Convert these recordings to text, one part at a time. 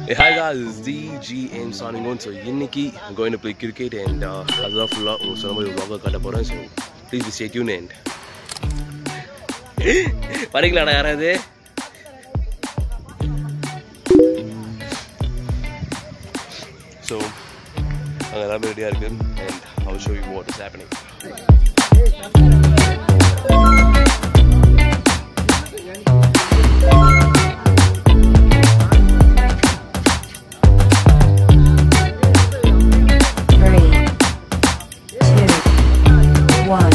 Hi guys, it's DGM signing on. So இன்னைக்கு I'm going to play cricket and uh, அதுதான் ஃபுல்லாக உங்களுக்கு சொன்ன மாதிரி vlog காட்ட போகிறேன் so please stay tuned and வரீங்களாடா யாராவது ஸோ அங்கே எல்லாமே ரெடியாக இருக்கு and I will show you what is happening. Three, two, one.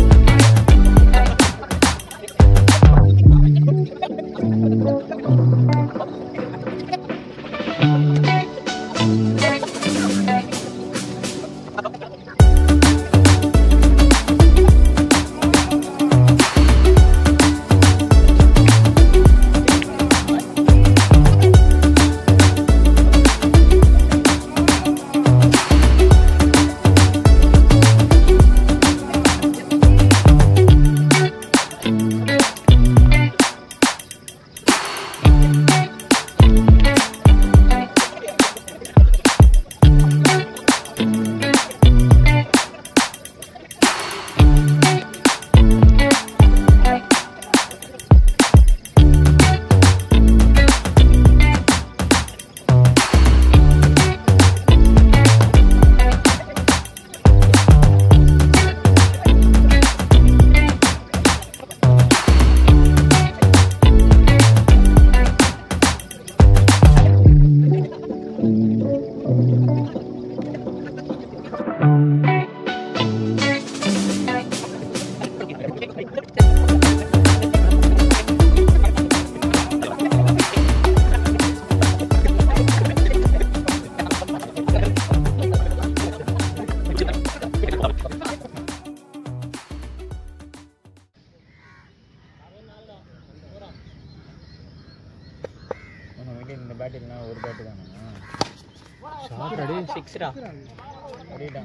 உங்ககிட்ட இந்த பேட் இல்லைனா ஒரு பேட்டு தானா சிக்ஸ்ரா சரிடா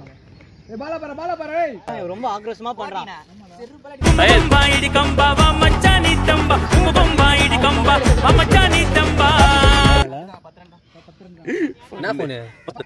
ரொம்ப ஆக்ரோஷமா பண்றான் బొంబాయిడి కంబ మచ్చాని తంబ బొంబాయిడి కంబ మచ్చాని తంబ என்ன போனு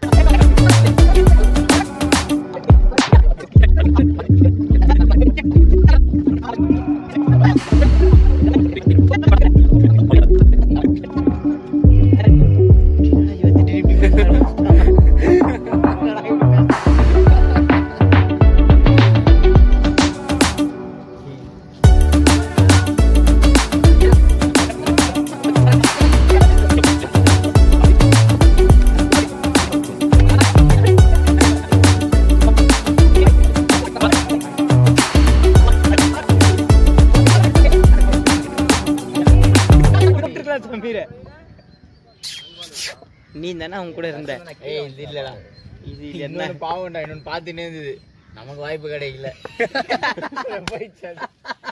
நீ தானே அவங்க கூட இருந்த ஏய் இது இல்லடா இது என்ன இன்னொன்னு பாவம்டா இன்னொன்னு பார்த்துனே இருந்தது நமக்கு வாய்ப்பு கிடைக்கல போயிடுச்சு அது.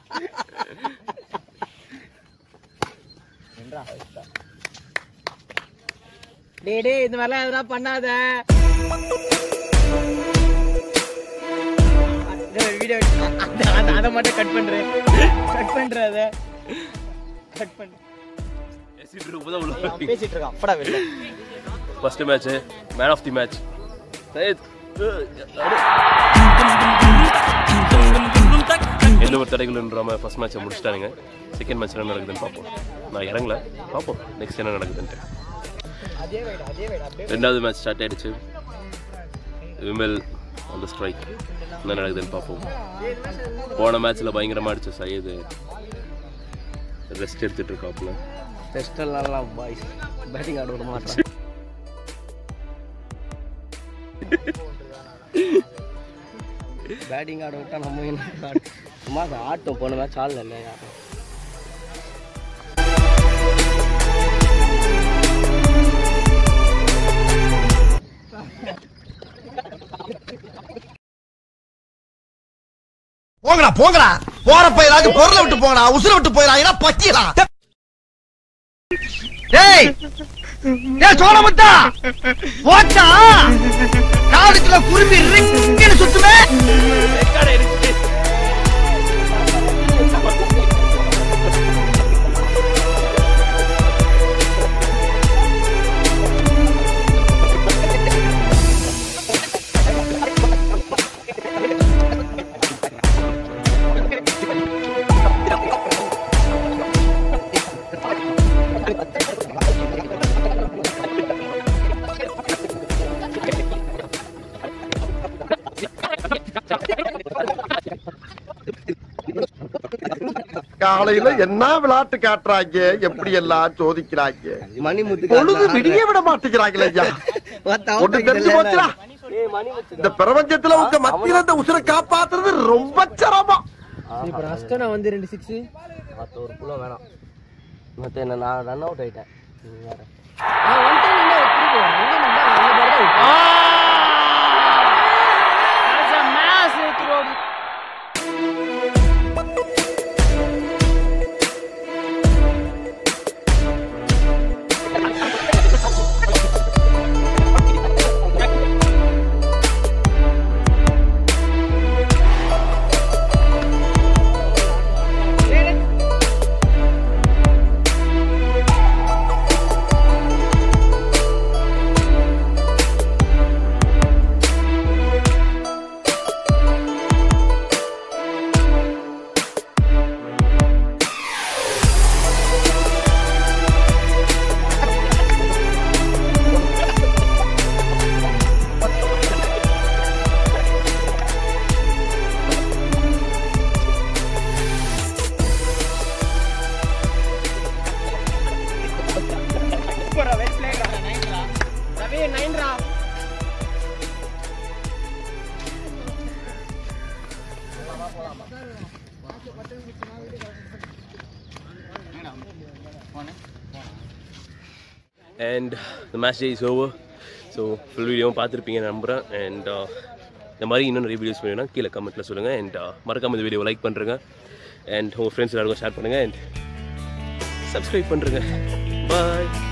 என்றா, வச்சுட்டா. டேய் டேய் இந்த மாதிரிலாம் எதுனா பண்ணாத வீடியோ அதை மட்டும் கட் பண்றேன் கட் பண்ற அத கட் பண்ணு அவன் பேசிட்டு இருக்கான் படா வெளில first match man of the match எந்த ஒரு தடைகளும் இல்லாமல் ஃபர்ஸ்ட் மேட்சை முடிச்சிட்டானுங்க செகண்ட் மேட்ச் என்ன நடக்குதுன்னு பார்ப்போம் நான் இறங்கல பார்ப்போம் நெக்ஸ்ட் என்ன நடக்குதுன்ட்டு ரெண்டாவது மேட்ச் ஸ்டார்ட் ஆயிடுச்சு விமல் அந்த ஸ்ட்ரைக் என்ன நடக்குதுன்னு பார்ப்போம் போன மேட்ச்சில் பயங்கரமாக அடிச்ச சையது ரெஸ்ட் எடுத்துட்டு இருக்காப்புல டெஸ்ட் எல்லாம் பாய்ஸ் பேட்டிங் ஆட விட மாட்டான் பேட்டிங் ஆட விட்டா நம்ம என்ன ஆடு சும்மா அது ஆட்டம் போன மேட்ச் ஆடல இல்லை யாரும் போங்கடா போங்கடா போறப்ப ஏதாவது பொருளை விட்டு போங்கடா உசுர விட்டு போயிடா பத்தியலா டேய் டேய் சோழமுத்தா போச்சா காதுக்குள்ள குருவி ரிங்குன்னு சுத்துமே காலையில என்ன விளையாட்டு காட்டுறாங்க எப்படி எல்லாம் சோதிக்கிறாங்க மணிமுத்து பொழுது விடிய விட மாட்டேங்கிறாங்களே ஐயா ஒண்ணு தெரிஞ்சு போச்சுடா இந்த பிரபஞ்சத்துல உங்க மத்தியில இந்த உசுரை காப்பாத்துறது ரொம்ப சிரமம் இப்போ ரஸ்டனா வந்து ரெண்டு சிக்ஸ் மத்த ஒரு புள்ள வேணாம் மத்த என்ன நான் ரன் அவுட் ஆயிட்டேன் நீ வேற and the match day is over so full வீடியோவும் பார்த்துருப்பீங்க நம்புகிறேன் அண்ட் இந்த மாதிரி இன்னும் நிறைய வீடியோஸ் வேணும்னா கீழே கமெண்ட்டில் சொல்லுங்கள் அண்ட் மறக்காம இந்த வீடியோ லைக் பண்ணுறேங்க அண்ட் உங்கள் ஃப்ரெண்ட்ஸ் எல்லாருக்கும் ஷேர் பண்ணுங்கள் அண்ட் சப்ஸ்கிரைப் பண்ணுறேங்க பாய்